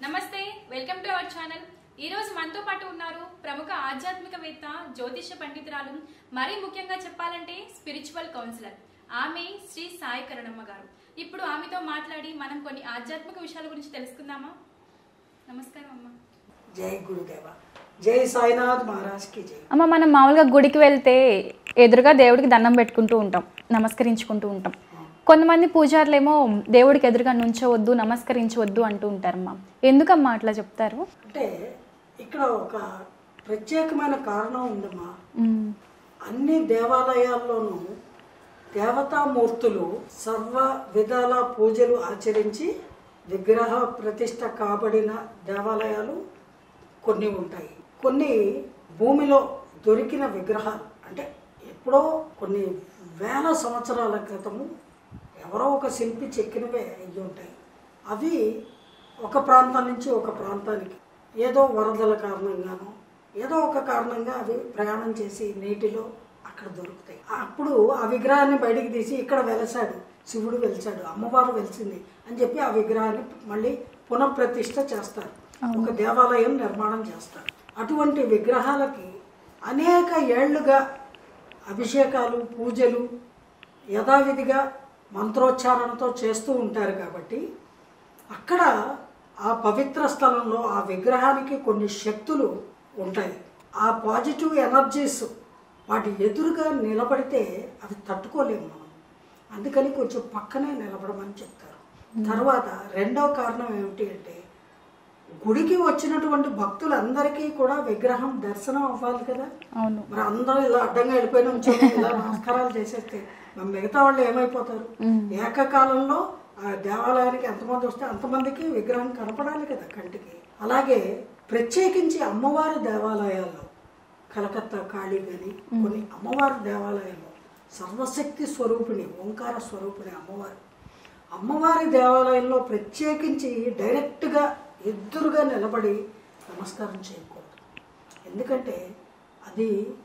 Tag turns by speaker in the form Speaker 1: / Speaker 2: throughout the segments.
Speaker 1: నమస్తే welcome to our channel ఈ రోజు మనతో పాటు ఉన్నారు ప్రముఖ ఆధ్యాత్మికవేత్త జ్యోతిష పండితురాలు మరీ ముఖ్యంగా చెప్పాలంటే స్పిరిచువల్ కౌన్సిలర్ ఆమె శ్రీ సాయి కరణమ్మ గారు ఇప్పుడు ఆమెతో మాట్లాడి మనం కొన్ని ఆధ్యాత్మిక విషయాల గురించి తెలుసుకుందామా నమస్కారం అమ్మ
Speaker 2: జై గురుదేవ జై సాయినాథ్ మహారాజ్ కి జై
Speaker 3: అమ్మ మనం మామూలుగా గుడికి వెళ్తే ఎదురుగా దేవుడికి దండం పెట్టుకుంటూ ఉంటాం నమస్కరించుకుంటూ ఉంటాం కొంతమంది పూజారులేమో దేవుడికి ఎదురుగా నుంచవద్దు నమస్కరించవద్దు అంటూ ఉంటారమ్మా ఎందుకమ్మా అట్లా చెప్తారు
Speaker 2: అంటే ఇక్కడ ఒక ప్రత్యేకమైన కారణం ఉందమ్మా
Speaker 3: మ్మ్.
Speaker 2: అన్ని దేవాలయాల్లోనూ దేవతామూర్తులు సర్వ విధాల పూజలు ఆచరించి విగ్రహ ప్రతిష్ట కాబడిన దేవాలయాలు కొన్ని ఉంటాయి కొన్ని భూమిలో దొరికిన విగ్రహాలు అంటే ఎప్పుడో కొన్ని వేల సంవత్సరాల క్రితము ఎవరో ఒక శిల్పి చెక్కినవే అయ్యి ఉంటాయి అవి ఒక ప్రాంతం నుంచి ఒక ప్రాంతానికి ఏదో వరదల కారణంగానో ఏదో ఒక కారణంగా అవి ప్రయాణం చేసి నీటిలో అక్కడ దొరుకుతాయి అప్పుడు ఆ విగ్రహాన్ని బయటికి తీసి ఇక్కడ వెలసాడు శివుడు వెలిసాడు అమ్మవారు వెలిసింది అని చెప్పి ఆ విగ్రహాన్ని మళ్ళీ పునఃప్రతిష్ఠ చేస్తారు ఒక దేవాలయం నిర్మాణం చేస్తారు అటువంటి విగ్రహాలకి అనేక ఏళ్లుగా అభిషేకాలు పూజలు యథావిధిగా మంత్రోచ్చారణతో చేస్తూ ఉంటారు కాబట్టి అక్కడ ఆ పవిత్ర స్థలంలో ఆ విగ్రహానికి కొన్ని శక్తులు ఉంటాయి ఆ పాజిటివ్ ఎనర్జీస్ వాటి ఎదురుగా నిలబడితే అవి తట్టుకోలేము మనం అందుకని కొంచెం పక్కనే నిలబడమని చెప్తారు తర్వాత రెండవ కారణం ఏమిటి అంటే గుడికి వచ్చినటువంటి భక్తులందరికీ కూడా విగ్రహం దర్శనం అవ్వాలి కదా
Speaker 3: అవును
Speaker 2: మరి అందరూ ఇలా అడ్డంగా వెళ్ళిపోయిన ఉంచొని ఇలా నమస్కారాలు చేసేస్తే మరి మిగతా వాళ్ళు ఏమైపోతారు ఏకకాలంలో ఆ దేవాలయానికి ఎంతమంది వస్తే అంతమందికి విగ్రహం కనపడాలి కదా కంటికి అలాగే ప్రత్యేకించి అమ్మవారి దేవాలయాల్లో కలకత్తా కాళీ కానీ కొన్ని అమ్మవారి దేవాలయాల్లో సర్వశక్తి స్వరూపిణి ఓంకార స్వరూపిణి అమ్మవారు అమ్మవారి దేవాలయంలో ప్రత్యేకించి డైరెక్ట్గా ఎదురుగా నిలబడి నమస్కారం చేయకూడదు ఎందుకంటే అది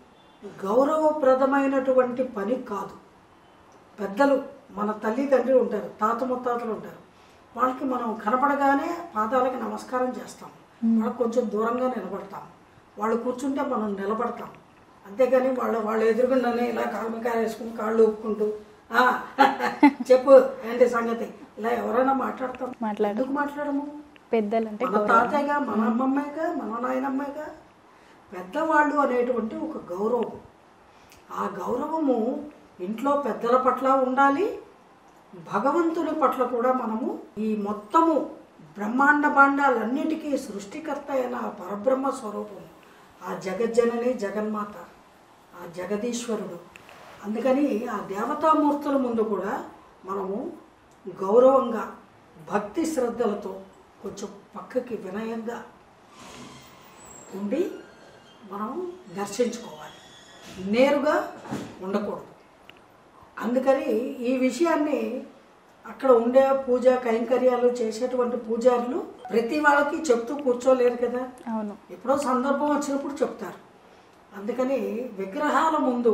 Speaker 2: గౌరవప్రదమైనటువంటి పని కాదు పెద్దలు మన తల్లి తండ్రి ఉంటారు తాత ముత్తాతలు ఉంటారు వాళ్ళకి మనం కనపడగానే పాదాలకి నమస్కారం చేస్తాం వాళ్ళకి కొంచెం దూరంగా నిలబడతాం వాళ్ళు కూర్చుంటే మనం నిలబడతాం అంతేగాని వాళ్ళ వాళ్ళ ఎదురుగుండానే ఇలా కాళ్ళకాయ వేసుకుని కాళ్ళు ఊపుకుంటూ "ఆ, చెప్పు ఏంటి సంగతి ఇలా ఎవరైనా మాట్లాడతాం
Speaker 3: మాట్లాడు
Speaker 2: ఎందుకు మాట్లాడము
Speaker 3: పెద్దలు అంటే
Speaker 2: మన తాతయ్యగా మన అమ్మమ్మగా మన నాయనమ్మగా పెద్దవాళ్ళు అనేటువంటి ఒక గౌరవం ఆ గౌరవము ఇంట్లో పెద్దల పట్ల ఉండాలి భగవంతుని పట్ల కూడా మనము ఈ మొత్తము బ్రహ్మాండ భాండాలన్నిటికీ సృష్టికర్త అయిన ఆ పరబ్రహ్మ స్వరూపం ఆ జగజ్జనని జగన్మాత ఆ జగదీశ్వరుడు అందుకని ఆ దేవతామూర్తుల ముందు కూడా మనము గౌరవంగా భక్తి శ్రద్ధలతో కొంచెం పక్కకి వినయంగా ఉండి మనం దర్శించుకోవాలి నేరుగా ఉండకూడదు అందుకని ఈ విషయాన్ని అక్కడ ఉండే పూజ కైంకర్యాలు చేసేటువంటి పూజారులు ప్రతి వాళ్ళకి చెప్తూ కూర్చోలేరు కదా
Speaker 3: అవును
Speaker 2: ఎప్పుడో సందర్భం వచ్చినప్పుడు చెప్తారు అందుకని విగ్రహాల ముందు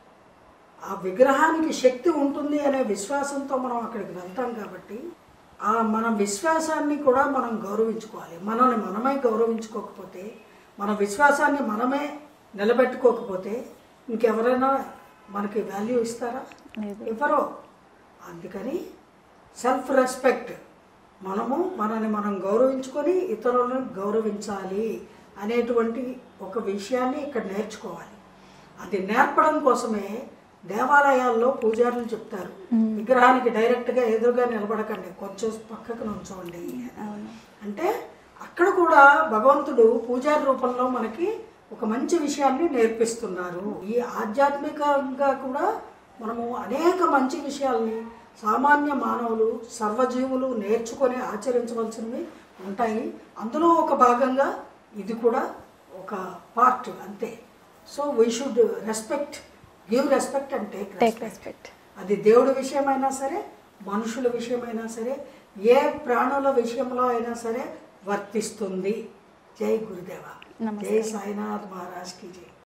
Speaker 2: ఆ విగ్రహానికి శక్తి ఉంటుంది అనే విశ్వాసంతో మనం అక్కడికి వెళ్తాం కాబట్టి ఆ మన విశ్వాసాన్ని కూడా మనం గౌరవించుకోవాలి మనల్ని మనమే గౌరవించుకోకపోతే మన విశ్వాసాన్ని మనమే నిలబెట్టుకోకపోతే ఇంకెవరైనా మనకి వాల్యూ ఇస్తారా
Speaker 3: లేదు
Speaker 2: ఇవ్వరు అందుకని సెల్ఫ్ రెస్పెక్ట్ మనము మనని మనం గౌరవించుకొని ఇతరులను గౌరవించాలి అనేటువంటి ఒక విషయాన్ని ఇక్కడ నేర్చుకోవాలి అది నేర్పడం కోసమే దేవాలయాల్లో పూజారులు చెప్తారు విగ్రహానికి డైరెక్ట్గా ఎదురుగా నిలబడకండి కొంచెం పక్కకు నుంచోండి అని.
Speaker 3: అవును
Speaker 2: అంటే అక్కడ కూడా భగవంతుడు పూజారి రూపంలో మనకి ఒక మంచి విషయాన్ని నేర్పిస్తున్నారు ఈ ఆధ్యాత్మికంగా కూడా మనము అనేక మంచి విషయాల్ని సామాన్య మానవులు సర్వజీవులు నేర్చుకొని ఆచరించవలసినవి ఉంటాయి అందులో ఒక భాగంగా ఇది కూడా ఒక పార్ట్ అంతే so we should respect give respect and take
Speaker 3: take
Speaker 2: respect
Speaker 3: respect
Speaker 2: అది దేవుడి విషయమైనా సరే మనుషుల విషయమైనా సరే ఏ ప్రాణుల విషయంలో అయినా సరే వర్తిస్తుంది జై గురుదేవ
Speaker 3: నమస్కారం.
Speaker 2: జై సాయినాథ్ మహారాజ్ కి జై